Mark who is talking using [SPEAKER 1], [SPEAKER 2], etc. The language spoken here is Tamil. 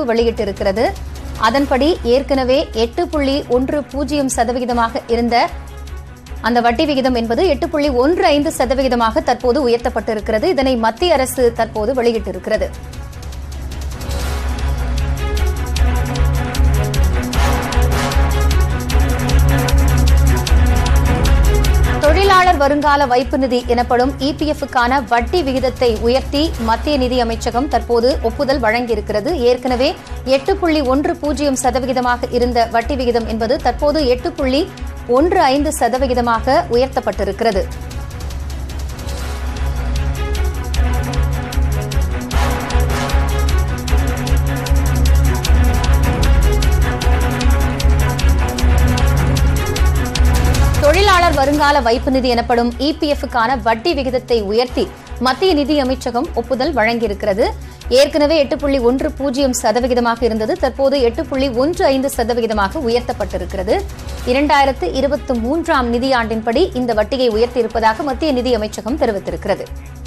[SPEAKER 1] வெளியிட்டிருக்கிறது அதன்படி ஏற்கனவே எட்டு புள்ளி ஒன்று பூஜ்ஜியம் சதவிகிதமாக இருந்த அந்த வட்டி விகிதம் என்பது எட்டு புள்ளி ஒன்று ஐந்து சதவிகிதமாக தற்போது உயர்த்தப்பட்டிருக்கிறது இதனை மத்திய அரசு தற்போது வெளியிட்டிருக்கிறது தொழிலாளர் வருங்கால வைப்பு நிதி எனப்படும் இபிஎஃப்க்கான வட்டி விகிதத்தை உயர்த்தி மத்திய நிதி அமைச்சகம் தற்போது ஒப்புதல் வழங்கியிருக்கிறது ஏற்கனவே எட்டு புள்ளி ஒன்று பூஜ்ஜியம் சதவிகிதமாக இருந்த வட்டி விகிதம் என்பது தற்போது எட்டு புள்ளி ஒன்று ஐந்து சதவிகிதமாக உயர்த்தப்பட்டிருக்கிறது தொழிலாளர் வருங்கால வைப்பு நிதி எனப்படும் இபிஎஃப்க்கான வட்டி விகிதத்தை உயர்த்தி மத்திய நிதி அமைச்சகம் ஒப்புதல் வழங்கியிருக்கிறது ஏற்கனவே எட்டு புள்ளி ஒன்று பூஜ்ஜியம் சதவிகிதமாக இருந்தது தற்போது எட்டு புள்ளி ஒன்று ஐந்து சதவிகிதமாக உயர்த்தப்பட்டிருக்கிறது இரண்டாயிரத்து இருபத்தி மூன்றாம் நிதியாண்டின்படி இந்த வட்டியை உயர்த்தியிருப்பதாக மத்திய நிதி அமைச்சகம் தெரிவித்திருக்கிறது